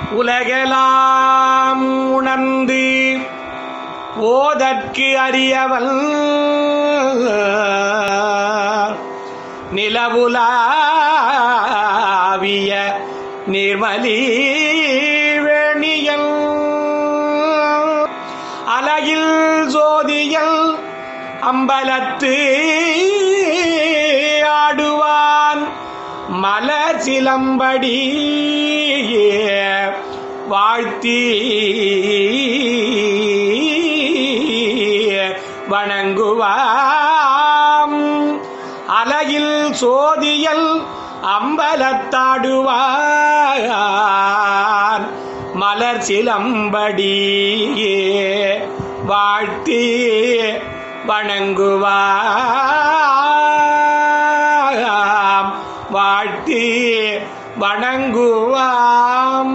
உலகெலாம் உணர்ந்து ஓதற்கு அறியவன் நிலவுலாவிய நிர்மலி வேணியல் அலகில் ஜோதியல் அம்பலத்து ஆடுவான் மலர் சிலம்படி வாழ்த்தி வணங்குவாம் அலகில் சோதியல் அம்பலத்தாடுவான் மலர் சிலம்படி வாழ்த்தி வணங்குவாம் வாழ்த்தி வணங்குவாம்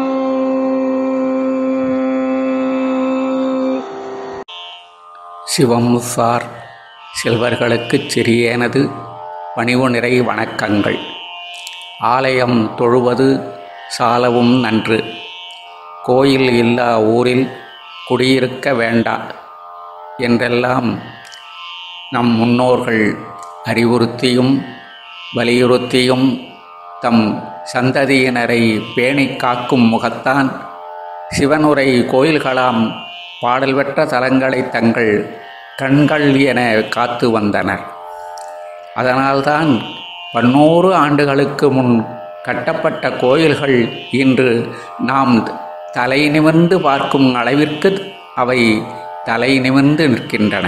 சிவம் சார் செல்வர்களுக்குச் சிறியனது பணிவு நிறை வணக்கங்கள் ஆலயம் தொழுவது சாலவும் நன்று கோயில் இல்லா ஊரில் குடியிருக்க வேண்டா என்றெல்லாம் நம் முன்னோர்கள் அறிவுறுத்தியும் வலியுறுத்தியும் தம் சந்ததியினரை பேணிக் காக்கும் முகத்தான் சிவனுரை கோயில்களாம் பாடல் பெற்ற தலங்களை தங்கள் கண்கள் என காத்து வந்தனர் அதனால்தான் பன்னூறு ஆண்டுகளுக்கு முன் கட்டப்பட்ட கோயில்கள் இன்று நாம் தலை நிமிர்ந்து பார்க்கும் அளவிற்கு அவை தலை நிமிர்ந்து நிற்கின்றன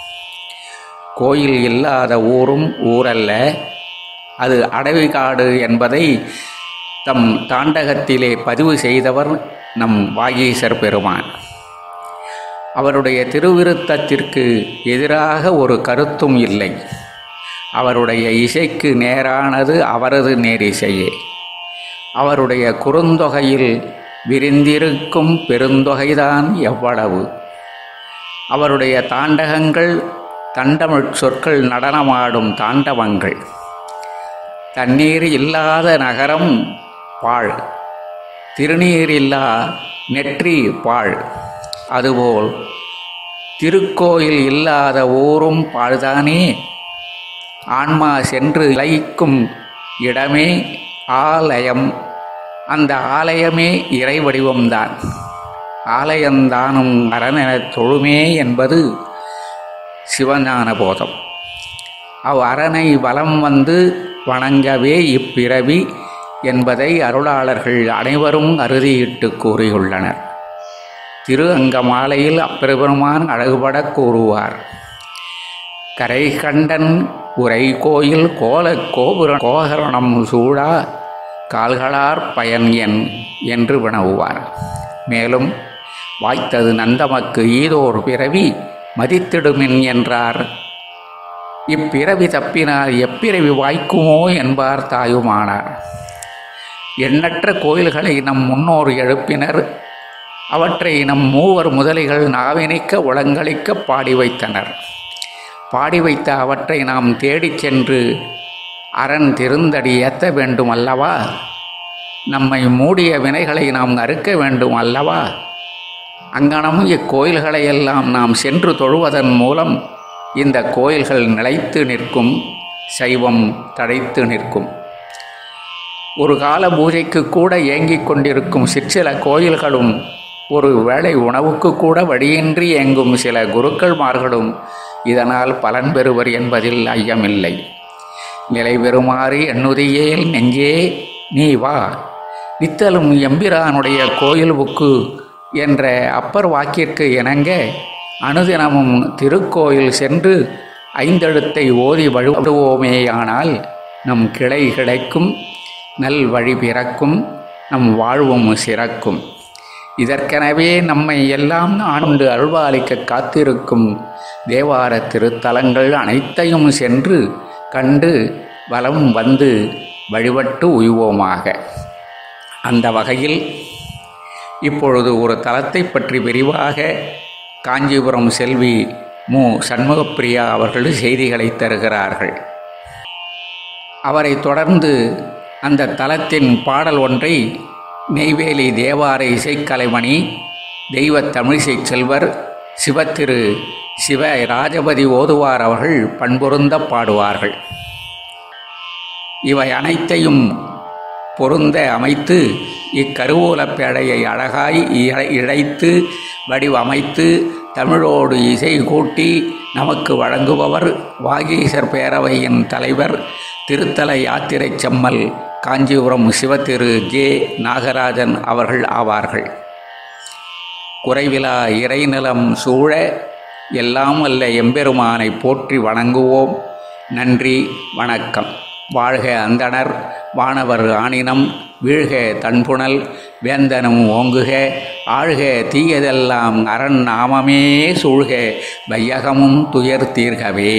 கோயில் இல்லாத ஊரும் ஊரல்ல அது அடவிகாடு என்பதை தம் தாண்டகத்திலே பதிவு செய்தவர் நம் வாகீசர் பெருமான் அவருடைய திருவிருத்தத்திற்கு எதிராக ஒரு கருத்தும் இல்லை அவருடைய இசைக்கு நேரானது அவரது நேரிசையே அவருடைய குறுந்தொகையில் விரிந்திருக்கும் பெருந்தொகைதான் எவ்வளவு அவருடைய தாண்டகங்கள் தண்டமிழ் சொற்கள் நடனமாடும் தாண்டவங்கள் தண்ணீர் இல்லாத நகரம் பாழ் திருநீர் இல்லா நெற்றி பாழ் அதுபோல் திருக்கோயில் இல்லாத ஊரும் பாழ்தானே ஆன்மா சென்று லயிக்கும் இடமே ஆலயம் அந்த ஆலயமே இறை வடிவம்தான் ஆலயந்தானும் அரணெனத் தொழுமே என்பது சிவஞான போதம் அவ் அரணை வலம் வந்து வணங்கவே இப்பிறவி என்பதை அருளாளர்கள் அனைவரும் அறுதியிட்டு கூறியுள்ளனர் திரு அங்கமாலையில் அப்பெருமான் அழகுபட கூறுவார் கரை கண்டன் உரை கோயில் கோல கோபுர கோகரணம் சூழா கால்களார் பயன் என் என்று வினவுவார் மேலும் வாய்த்தது நந்தமக்கு ஈதோர் பிறவி மதித்திடுமின் என்றார் இப்பிறவி தப்பினால் எப்பிறவி வாய்க்குமோ என்பார் தாயுமானார் எண்ணற்ற கோயில்களை நம் முன்னோர் எழுப்பினர் அவற்றை நம் மூவர் முதலிகள் நாவினிக்க உளங்களிக்க பாடி வைத்தனர் பாடி வைத்த அவற்றை நாம் தேடிச் சென்று அரண் திருந்தடி ஏத்த வேண்டும் அல்லவா நம்மை மூடிய வினைகளை நாம் அறுக்க வேண்டும் அல்லவா அங்கனம் இக்கோயில்களை எல்லாம் நாம் சென்று தொழுவதன் மூலம் இந்த கோயில்கள் நிலைத்து நிற்கும் சைவம் தழைத்து நிற்கும் ஒரு கால பூஜைக்கு கூட ஏங்கிக் கொண்டிருக்கும் சிற்சில கோயில்களும் ஒரு வேளை உணவுக்கு கூட வழியின்றி ஏங்கும் சில குருக்கள்மார்களும் இதனால் பலன் பெறுவர் என்பதில் ஐயமில்லை நிலை பெறுமாறு எண்ணுதியேல் நெஞ்சே நீ வா நித்தலும் எம்பிரானுடைய கோயில் புக்கு என்ற அப்பர் வாக்கிற்கு இணங்க அனுதினமும் திருக்கோயில் சென்று ஐந்தெழுத்தை ஓதி வழிபடுவோமேயானால் நம் கிளை கிடைக்கும் நல் வழி பிறக்கும் நம் வாழ்வும் சிறக்கும் இதற்கெனவே நம்மை எல்லாம் ஆண்டு அருள்பாலிக்க காத்திருக்கும் தேவார திருத்தலங்கள் அனைத்தையும் சென்று கண்டு வலம் வந்து வழிபட்டு உய்வோமாக அந்த வகையில் இப்பொழுது ஒரு தலத்தை பற்றி விரிவாக காஞ்சிபுரம் செல்வி மு சண்முகப்பிரியா அவர்கள் செய்திகளை தருகிறார்கள் அவரை தொடர்ந்து அந்த தலத்தின் பாடல் ஒன்றை நெய்வேலி தேவார இசைக்கலைமணி தெய்வ தமிழிசை செல்வர் சிவத்திரு சிவ ராஜபதி ஓதுவார் அவர்கள் பண்பொருந்த பாடுவார்கள் இவை அனைத்தையும் பொருந்த அமைத்து இக்கருவூலப் பேழையை அழகாய் இழை- இழைத்து வடிவமைத்து தமிழோடு இசை கூட்டி நமக்கு வழங்குபவர் வாகீசர் பேரவையின் தலைவர் திருத்தல யாத்திரை செம்மல் காஞ்சிபுரம் சிவத்திரு ஜே நாகராஜன் அவர்கள் ஆவார்கள் குறைவிலா இறைநிலம் சூழ எல்லாம் அல்ல எம்பெருமானை போற்றி வணங்குவோம் நன்றி வணக்கம் வாழ்க அந்தணர் வானவர் ஆணினம் வீழ்க தன்புணல் வேந்தனும் ஓங்குக ஆழ்க தீயதெல்லாம் அரண் நாமமே சூழ்க வையகமும் துயர் தீர்கவே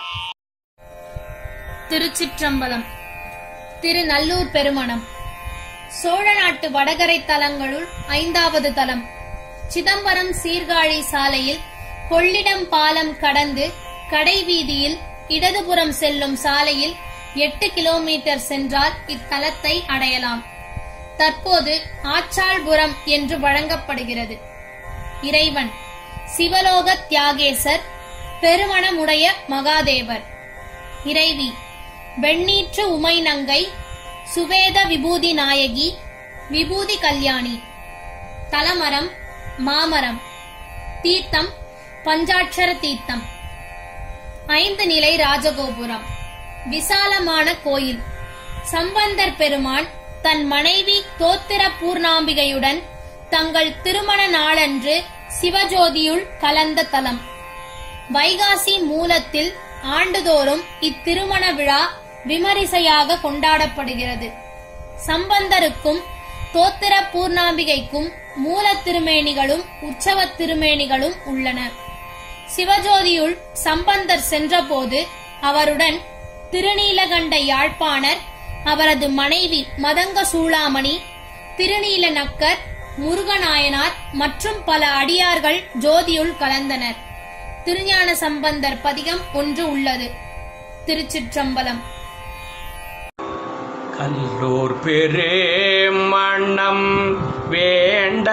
திருச்சிற்றம்பலம் திருநல்லூர் பெருமணம் சோழ நாட்டு வடகரை தலங்களுள் ஐந்தாவது தலம் சிதம்பரம் சீர்காழி சாலையில் கொள்ளிடம் பாலம் கடந்து கடைவீதியில் இடதுபுறம் செல்லும் சாலையில் எட்டு கிலோமீட்டர் சென்றால் இத்தலத்தை அடையலாம் தற்போது ஆச்சாள்புரம் என்று வழங்கப்படுகிறது இறைவன் சிவலோக தியாகேசர் பெருமணமுடைய மகாதேவர் இறைவி வெண்ணீற்று உமைநங்கை சுவேத விபூதி நாயகி விபூதி கல்யாணி தலமரம் மாமரம் தீர்த்தம் பஞ்சாட்சர தீர்த்தம் ஐந்து நிலை ராஜகோபுரம் விசாலமான கோயில் சம்பந்தர் பெருமான் தன் மனைவி தோத்திர பூர்ணாம்பிகையுடன் தங்கள் திருமண நாளன்று சிவஜோதியுள் கலந்த தலம் வைகாசி மூலத்தில் ஆண்டுதோறும் இத்திருமண விழா விமரிசையாக கொண்டாடப்படுகிறது சம்பந்தருக்கும் தோத்திர பூர்ணாம்பிகைக்கும் மூல திருமேனிகளும் உற்சவ திருமேனிகளும் உள்ளன சிவஜோதியுள் சம்பந்தர் சென்றபோது அவருடன் திருநீலகண்ட யாழ்ப்பாணர் அவரது மனைவி மதங்க சூளாமணி திருநீல நக்கர் முருகநாயனார் மற்றும் பல அடியார்கள் ஜோதியுள் கலந்தனர் திருஞான சம்பந்தர் பதிகம் ஒன்று உள்ளது திருச்சிற்றம்பலம் கல்லூர் பெரே மண்ணம் வேண்ட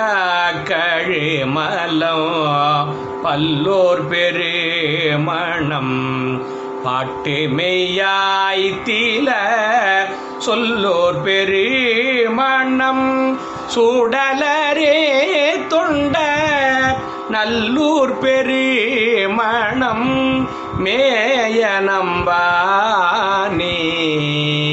கழிமலம் பல்லோர் பெரே மணம் பாட்டு மெய்யாய் தீல சொல்லோர் பெரு மணம் சுடலரே தொண்ட நல்லூர் பெரு மணம் மேய நம்பானே